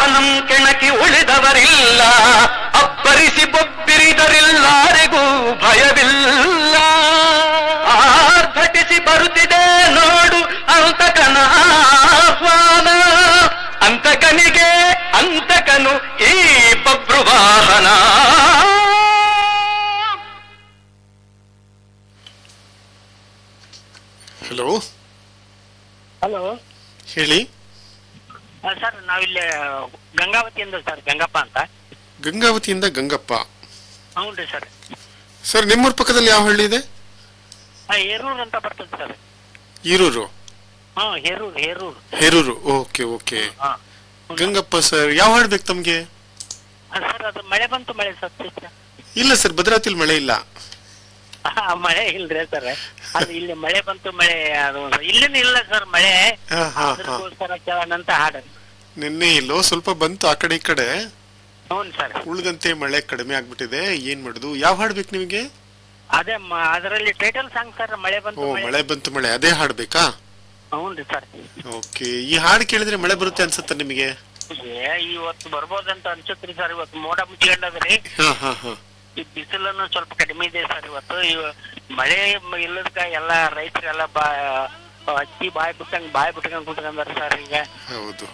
ಪ್ರಾಣಂ ಕೆಣಕಿ ಉಳಿದವರಿಲ್ಲ ಅಬ್ಬರಿಸಿ ಬೊಬ್ಬಿರಿದರಿಲ್ಲಾರಿಗೂ ಭಯವಿಲ್ಲ ಆರ್ಭಟಿಸಿ ಬರುತ್ತಿದೆ ನೋಡು ಅಂತಕನ ಆಹ್ವಾನ ಅಂತಕನಿಗೆ ಅಂತಕನು ಈ ಬಬ್ರು ವಾಹನ ಹಲೋ ಹಲೋ ಹೇಳಿ ಸರ್ ನಾವಿಲ್ಲಿ ಗಂಗಾವತಿಯಿಂದ ಸರ್ ಗಂಗಪ್ಪ ಅಂತ ಗಂಗಾವತಿಯಿಂದ ಗಂಗಪ್ಪ ಹ್ಞೂ ರೀ ಸರ್ ಸರ್ ನಿಮ್ಮೂರ ಪಕ್ಕದಲ್ಲಿ ಯಾವ ಹಳ್ಳಿ ಇದೆ ಹೇರೂರು ಅಂತ ಬರ್ತದೆ ಸರ್ ಈರೂರು ಹಾಂ ಹೇರೂರು ಹೇರೂರು ಹೇರೂರು ಓಕೆ ಓಕೆ ಹಾಂ ಗಂಗಪ್ಪ ಸರ್ ಯಾವ ಹಾಡು ಬೇಕು ತಮ್ಗೆ ಸರ್ ಅದು ಮಳೆ ಬಂತು ಮಳೆ ಸರ್ ಇಲ್ಲ ಸರ್ ಭದ್ರಾವತಿಲಿ ಮಳೆ ಇಲ್ಲ ಮಳೆ ಇಲ್ರಿ ಸರ್ ಅದು ಇಲ್ಲಿ ಮಳೆ ಬಂತು ಮಳೆ ಅದು ಇಲ್ಲಿನ ಇಲ್ಲ ಸರ್ ಮಳೆ ಹಾ, ಹಾ, ಹಾ. ಅದಕ್ಕೋಸ್ಕರ ಕೇಳೋಣಂತ ಹಾಡು ನಿನ್ನೆ ಇಲ್ಲೋ ಸ್ವಲ್ಪ ಬಂತು ಆ ಕಡೆ ಈ ಕಡೆ ಹ್ಞೂ ಸರ್ ಉಳಿದಂತೆ ಮಳೆ ಕಡಿಮೆ ಆಗ್ಬಿಟ್ಟಿದೆ ಏನ್ ಮಾಡುದು ಯಾವ ಹಾಡು ಬೇಕು ನಿಮಗೆ ಅದೇ ಮ- ಅದರಲ್ಲಿ ಟೈಟಲ್ ಸಾಂಗ್ ಸರ್ ಮಳೆ ಓ ಬಂತು ಮಳೆ ಮಳೆ ಬಂತು ಮಳೆ ಅದೇ ಹಾಡು ಬೇಕಾ ಹ್ಞೂ ರೀ ಸರ್ ಓಕೆ ಈ ಹಾಡು ಕೇಳಿದ್ರೆ ಮಳೆ ಬರುತ್ತೆ ಅನ್ಸುತ್ತೆ ನಿಮಗೆ ಏ ಇವತ್ತು ಬರ್ಬೋದಂತ ಅನ್ಸುತ್ರಿ ಸರ್ ಇವತ್ತು ಮೋಡ ಮುಚ್ಕೊಂಡದ್ರಿ ಹಾ ಹಾ ಹಾ ಈ ಬಿಸಿಲನ್ನು ಸ್ವಲ್ಪ ಕಡಿಮೆ ಇದೆ ಸರ್ ಇವತ್ತು ಇವ- ಮಳೆ ಮ- ಇಲ್ಲದ್ಕ ಎಲ್ಲ ರೈತರೆಲ್ಲ ಬಾ ಹತ್ತಿ ಬಾಯ್ ಬಿಟ್ಟಂಗ್ ಬಾಯ್ ಬಿಟ್ಕೊಂಡ್ ಕುತ್ಕೊಂಡಾರ ಸರ್ ಈಗ ಹೌದು